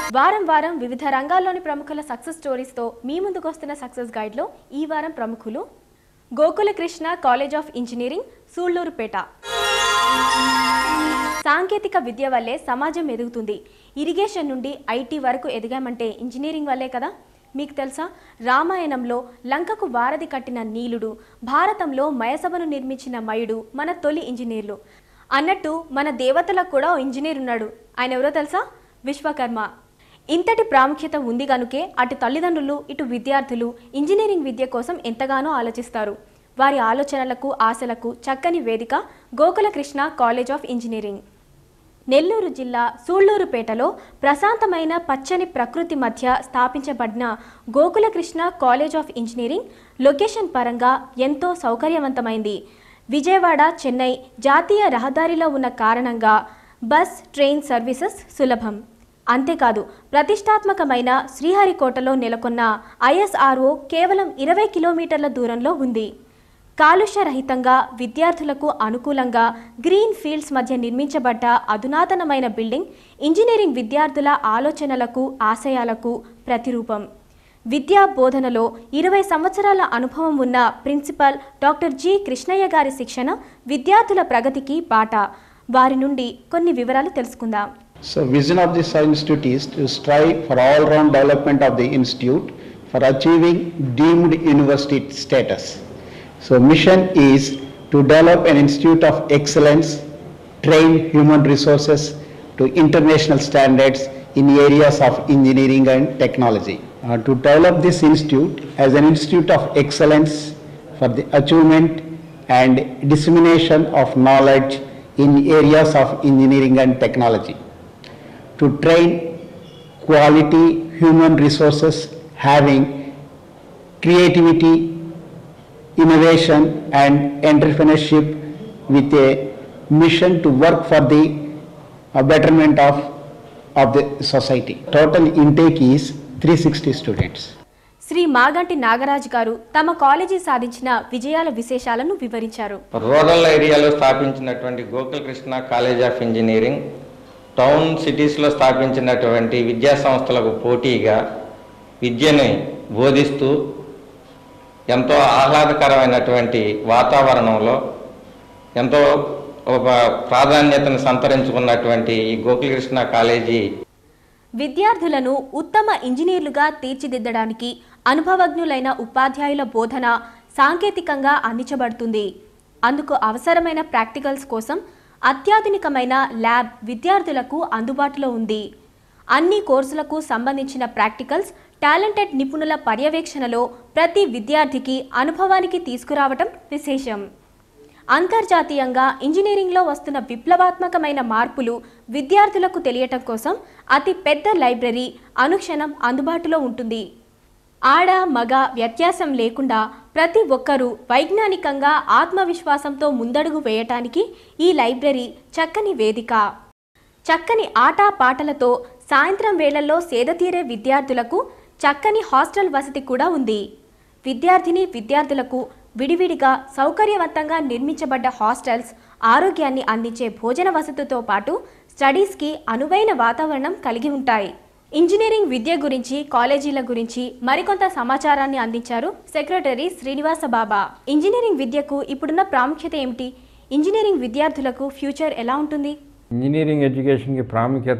వారం వారం వివిధ రంగాల్లోని ప్రముఖుల సక్సెస్ స్టోరీస్తో మీ ముందుకు వస్తున్న సక్సెస్ గైడ్లో ఈ వారం ప్రముఖులు Gokula Krishna college of engineering Sullurpeta సాంకేతిక విద్య వల్లే సమాజం ఎదుగుతుంది ఇరిగేషన్ నుండి ఐటీ వరకు ఎదిగామంటే ఇంజనీరింగ్ వల్లే కదా మీకు తెలుసా రామాయణంలో లంకకు వారధి కట్టిన నీలుడు భారతంలో మయసభను నిర్మించిన మయుడు మన తొలి ఇంజనీర్లు అన్నట్టు మన దేవతలకు కూడా ఓ ఇంజనీర్ ఉన్నాడు ఆయన ఎవరో తెలుసా విశ్వకర్మ ఇంతటి ప్రాముఖ్యత ఉంది గనుకే అటు తల్లిదండ్రులు ఇటు విద్యార్థులు ఇంజనీరింగ్ విద్య కోసం ఎంతగానో ఆలోచిస్తారు వారి ఆలోచనలకు ఆశలకు చక్కని వేదిక Gokula Krishna college of engineering Nellore జిల్లా సూళ్లూరుపేటలో ప్రశాంతమైన పచ్చని ప్రకృతి మధ్య స్థాపించబడిన Gokulakrishna college of engineering location పరంగా ఎంతో సౌకర్యవంతమైంది విజయవాడ చెన్నై జాతీయ రహదారిలో ఉన్న కారణంగా బస్ ట్రైన్ సర్వీసెస్ సులభం అంతేకాదు ప్రతిష్టాత్మకమైన శ్రీహరికోటలో నెలకొన్న ఐఎస్ఆర్ఓ కేవలం ఇరవై కిలోమీటర్ల దూరంలో ఉంది కాలుష్య రహితంగా విద్యార్థులకు అనుకూలంగా గ్రీన్ ఫీల్డ్స్ మధ్య నిర్మించబడ్డ అధునాతనమైన బిల్డింగ్ ఇంజనీరింగ్ విద్యార్థుల ఆలోచనలకు ఆశయాలకు ప్రతిరూపం విద్యా బోధనలో ఇరవై సంవత్సరాల అనుభవం ఉన్న ప్రిన్సిపల్ డాక్టర్ జి కృష్ణయ్య గారి శిక్షణ విద్యార్థుల ప్రగతికి బాట వారి నుండి కొన్ని వివరాలు తెలుసుకుందాం So vision of this institute is to strive for all-round development of the institute for achieving deemed university status. So mission is to develop an institute of excellence, train human resources to international standards in areas of engineering and technology. Uh, to develop this institute as an institute of excellence for the achievement and dissemination of knowledge in areas of engineering and technology to train quality human resources having creativity, innovation and entrepreneurship with a mission to work for the uh, betterment of, of the society. Total intake is 360 students. Shri Maganti Nagaraju గారు తమ college సాధించిన విజయాల విశేషాలను వివరించారు rural ఏరియాలో స్థాపించినటువంటి Gokul Krishna college of engineering town సిటీస్లో స్థాపించినటువంటి విద్యా సంస్థలకు పోటీగా విద్యని బోధిస్తూ ఎంతో ఆహ్లాదకరమైనటువంటి వాతావరణంలో ఎంతో ఒక ప్రాధాన్యతను సంతరించుకున్నటువంటి ఈ గోకుల్ కృష్ణ కాలేజీ విద్యార్థులను ఉత్తమ ఇంజనీర్లుగా తీర్చిదిద్దడానికి అనుభవజ్ఞులైన ఉపాధ్యాయుల బోధన సాంకేతికంగా అందించబడుతుంది అందుకు అవసరమైన ప్రాక్టికల్స్ కోసం అత్యాధునికమైన ల్యాబ్ విద్యార్థులకు అందుబాటులో ఉంది అన్ని కోర్సులకు సంబంధించిన ప్రాక్టికల్స్ టాలెంటెడ్ నిపుణుల పర్యవేక్షణలో ప్రతి విద్యార్థికి అనుభవానికి తీసుకురావటం విశేషం అంతర్జాతీయంగా ఇంజనీరింగ్లో వస్తున్న విప్లవాత్మకమైన మార్పులు విద్యార్థులకు తెలియటం కోసం అతి పెద్ద లైబ్రరీ అనుక్షణం అందుబాటులో ఉంటుంది ఆడ మగ వ్యత్యాసం లేకుండా ప్రతి ఒక్కరూ వైజ్ఞానికంగా ఆత్మవిశ్వాసంతో ముందడుగు వేయటానికి ఈ లైబ్రరీ చక్కని వేదిక చక్కని ఆట పాటలతో సాయంత్రం వేళల్లో సేదతీరే విద్యార్థులకు చక్కని హాస్టల్ వసతి కూడా ఉంది విద్యార్థిని విద్యార్థులకు విడివిడిగా సౌకర్యవంతంగా నిర్మించబడ్డ హాస్టల్స్ ఆరోగ్యాన్ని అందించే భోజన వసతితో పాటు స్టడీస్కి అనువైన వాతావరణం కలిగి ఉంటాయి ఇంజనీరింగ్ విద్య గురించి కాలేజీల గురించి మరికొంత సమాచారాన్ని అందించారు సెక్రటరీ శ్రీనివాస బాబా ఇంజనీరింగ్ విద్యకు ఇప్పుడున్న ప్రాముఖ్యత ఏమిటి ఇంజనీరింగ్ విద్యార్థులకు ఫ్యూచర్ ఎలా ఉంటుంది ఇంజనీరింగ్ ఎడ్యుకేషన్కి ప్రాముఖ్యత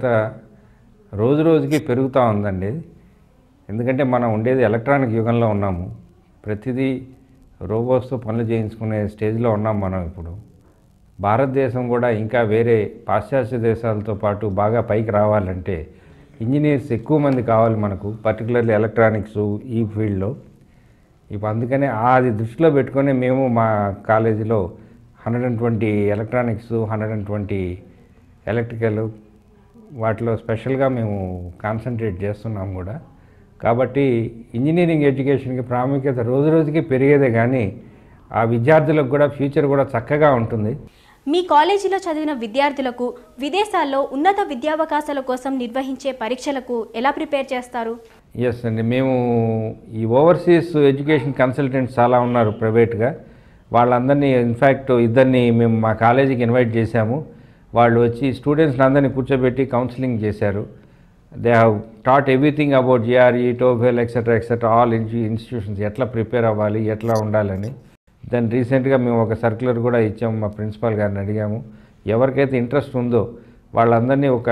రోజు రోజుకి పెరుగుతూ ఉందండి ఎందుకంటే మనం ఉండేది ఎలక్ట్రానిక్ యుగంలో ఉన్నాము ప్రతిదీ రోబోట్స్తో పనులు చేయించుకునే స్టేజ్లో ఉన్నాం మనం ఇప్పుడు భారతదేశం కూడా ఇంకా వేరే పాశ్చాత్య దేశాలతో పాటు బాగా పైకి రావాలంటే ఇంజనీర్స్ ఎక్కువ మంది కావాలి మనకు పర్టికులర్లీ ఎలక్ట్రానిక్స్ ఈ ఫీల్డ్లో ఇప్పుడు అందుకనే అది దృష్టిలో పెట్టుకొని మేము మా కాలేజీలో hundred and twenty electronics hundred and twenty electrical వాటిలో స్పెషల్గా మేము కాన్సన్ట్రేట్ చేస్తున్నాం కూడా కాబట్టి ఇంజనీరింగ్ ఎడ్యుకేషన్కి ప్రాముఖ్యత రోజు రోజుకి పెరిగేదే కానీ ఆ విద్యార్థులకు కూడా ఫ్యూచర్ కూడా చక్కగా ఉంటుంది మీ కాలేజీలో చదివిన విద్యార్థులకు విదేశాల్లో ఉన్నత విద్యావకాశాల కోసం నిర్వహించే పరీక్షలకు ఎలా ప్రిపేర్ చేస్తారు ఎస్ అండి మేము ఈ ఓవర్సీస్ ఎడ్యుకేషన్ కన్సల్టెంట్స్ చాలా ఉన్నారు ప్రైవేట్గా వాళ్ళందరినీ ఇన్ఫ్యాక్ట్ ఇద్దరిని మేము మా కాలేజీకి ఇన్వైట్ చేశాము వాళ్ళు వచ్చి స్టూడెంట్స్ని అందరినీ కూర్చోబెట్టి కౌన్సిలింగ్ చేశారు they have taught everything about GRE TOEFL etcetera etcetera all institutions ఎట్లా ప్రిపేర్ అవ్వాలి ఎట్లా ఉండాలని దాన్ని రీసెంట్గా మేము ఒక సర్క్యులర్ కూడా ఇచ్చాము మా ప్రిన్సిపాల్ గారిని అడిగాము ఎవరికైతే ఇంట్రెస్ట్ ఉందో వాళ్ళందరినీ ఒక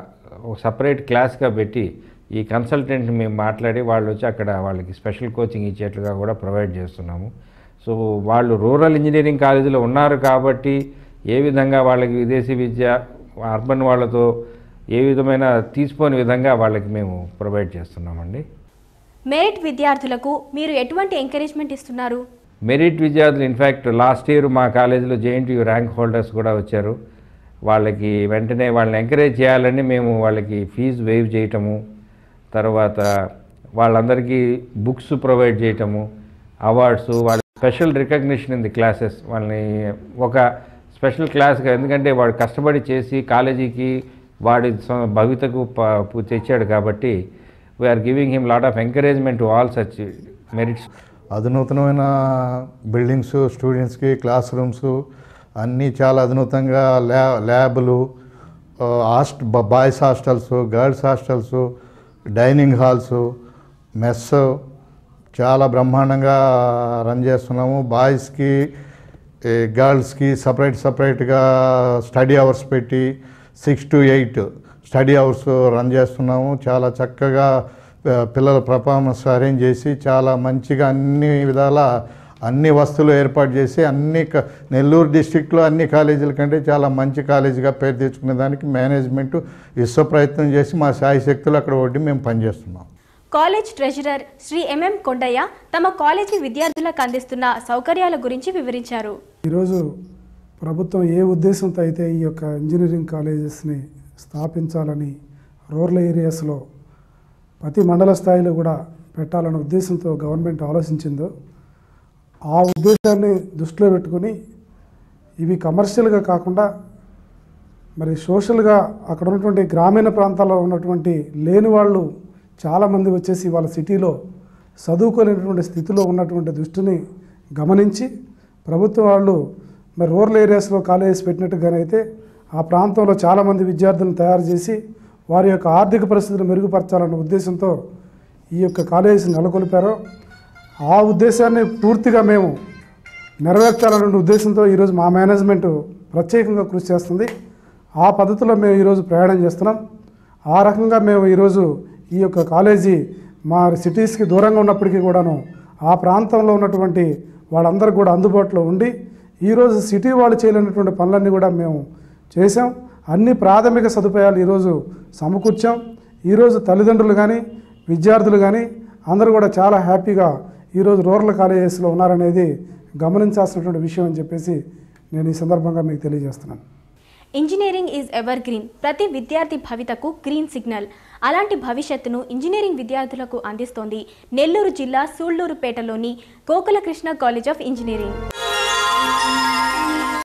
ఒక సపరేట్ క్లాస్గా పెట్టి ఈ కన్సల్టెంట్ని మేము మాట్లాడి వాళ్ళు వచ్చి అక్కడ వాళ్ళకి స్పెషల్ కోచింగ్ ఇచ్చేట్లుగా కూడా ప్రొవైడ్ చేస్తున్నాము సో వాళ్ళు రూరల్ ఇంజనీరింగ్ కాలేజీలో ఉన్నారు కాబట్టి ఏ విధంగా వాళ్ళకి విదేశీ విద్య అర్బన్ వాళ్ళతో ఏ విధమైన తీసుకోని విధంగా వాళ్ళకి మేము ప్రొవైడ్ చేస్తున్నామండి మెరిట్ విద్యార్థులకు మీరు ఎటువంటి ఎంకరేజ్మెంట్ ఇస్తున్నారు మెరిట్ విద్యార్థులు ఇన్ఫ్యాక్ట్ లాస్ట్ ఇయర్ మా కాలేజీలో జేఎన్టీయూ ర్యాంక్ హోల్డర్స్ కూడా వచ్చారు వాళ్ళకి వెంటనే వాళ్ళని ఎంకరేజ్ చేయాలని మేము వాళ్ళకి ఫీజు వేవ్ చేయటము తర్వాత వాళ్ళందరికీ బుక్స్ ప్రొవైడ్ చేయటము అవార్డ్స్ వాళ్ళ special recognition in the classes వాళ్ళని ఒక స్పెషల్ క్లాస్గా ఎందుకంటే వాడు కష్టపడి చేసి కాలేజీకి వాడి సొ- భవితకు ప- పు- తెచ్చాడు కాబట్టి we're giving him lot of encouragement to all such merits అధునూతనమైన బిల్డింగ్స్ స్టూడెంట్స్కి క్లాస్ రూమ్స్ అన్నీ చాలా అధునూతంగా ల్యా ల్యాబులు హాస్ట్ boys hostels girls hostels dining halls mess చాలా బ్రహ్మాండంగా రన్ చేస్తున్నాము బాయ్స్కి ఏ, గర్ల్స్కి సపరేట్ సపరేట్గా స్టడీ అవర్స్ పెట్టి six to eight study hours run చేస్తున్నాము చాలా చక్కగా ఆ, పిల్లల పర్ఫార్మెన్స్ అరేంజ్ చేసి చాలా మంచిగా అన్ని విధాల అన్ని వస్తువులు ఏర్పాటు చేసి అన్ని క- నెల్లూరు డిస్టిక్లో అన్ని కాలేజీల కంటే చాలా మంచి కాలేజీగా పేరు తెచ్చుకునే దానికి మేనేజ్మెంట్ విశ్వ ప్రయత్నం చేసి మా శాయి శక్తులు అక్కడ ఒకటి మేము పనిచేస్తున్నాం college treasurer Shri MM Kondaiah తమ కాలేజీ విద్యార్థులకు అందిస్తున్న సౌకర్యాల గురించి వివరించారు ఈరోజు ప్రభుత్వం ఏ ఉద్దేశంతో అయితే ఈ యొక్క ఇంజనీరింగ్ కాలేజెస్ని స్థాపించాలని రూరల్ ఏరియాస్లో ప్రతి మండల స్థాయిలో కూడా పెట్టాలన్న ఉద్దేశంతో గవర్నమెంట్ ఆలోచించిందో ఆ ఉద్దేశాన్ని దృష్టిలో పెట్టుకొని ఇవి కమర్షియల్గా కాకుండా మరి సోషల్గా అక్కడ ఉన్నటువంటి గ్రామీణ ప్రాంతాల్లో ఉన్నటువంటి లేని వాళ్ళు చాలామంది వచ్చేసి వాళ్ళ సిటీలో చదువుకోలేనటువంటి స్థితిలో ఉన్నటువంటి దృష్టిని గమనించి ప్రభుత్వం వాళ్ళు మరి రూరల్ ఏరియాస్లో కాలేజెస్ పెట్టినట్టుగానైతే ఆ ప్రాంతంలో చాలామంది విద్యార్థులను తయారు చేసి వారి యొక్క ఆర్థిక పరిస్థితులు మెరుగుపరచాలన్న ఉద్దేశంతో ఈ యొక్క కాలేజెస్ నెలకొల్పారో ఆ ఉద్దేశాన్ని పూర్తిగా మేము నెరవేర్చాలనే ఉద్దేశంతో ఈరోజు మా మేనేజ్మెంట్ ప్రత్యేకంగా కృషి చేస్తుంది ఆ పద్ధతిలో మేము ఈరోజు ప్రయాణం చేస్తున్నాం ఆ రకంగా మేము ఈరోజు ఈ యొక్క కాలేజీ మా సిటీస్కి దూరంగా ఉన్నప్పటికీ కూడాను ఆ ప్రాంతంలో ఉన్నటువంటి వాళ్ళందరికీ కూడా అందుబాటులో ఉండి ఈరోజు సిటీ వాళ్ళు చేయలేనటువంటి పనులన్నీ కూడా మేము చేసాం అన్ని ప్రాథమిక సదుపాయాలు ఈరోజు సమకూర్చాం ఈరోజు తల్లిదండ్రులు కానీ విద్యార్థులు కానీ అందరూ కూడా చాలా హ్యాపీగా ఈరోజు రూరల్ కాలేజెస్లో ఉన్నారనేది గమనించాల్సినటువంటి విషయం అని చెప్పేసి నేను ఈ సందర్భంగా మీకు తెలియజేస్తున్నాను ఇంజనీరింగ్ ఈజ్ ఎవర్ గ్రీన్ ప్రతి విద్యార్థి భవితకు గ్రీన్ సిగ్నల్ అలాంటి భవిష్యత్తును ఇంజనీరింగ్ విద్యార్థులకు అందిస్తోంది నెల్లూరు జిల్లా సూళ్లూరుపేటలోని గోకులకృష్ణ కాలేజ్ ఆఫ్ ఇంజనీరింగ్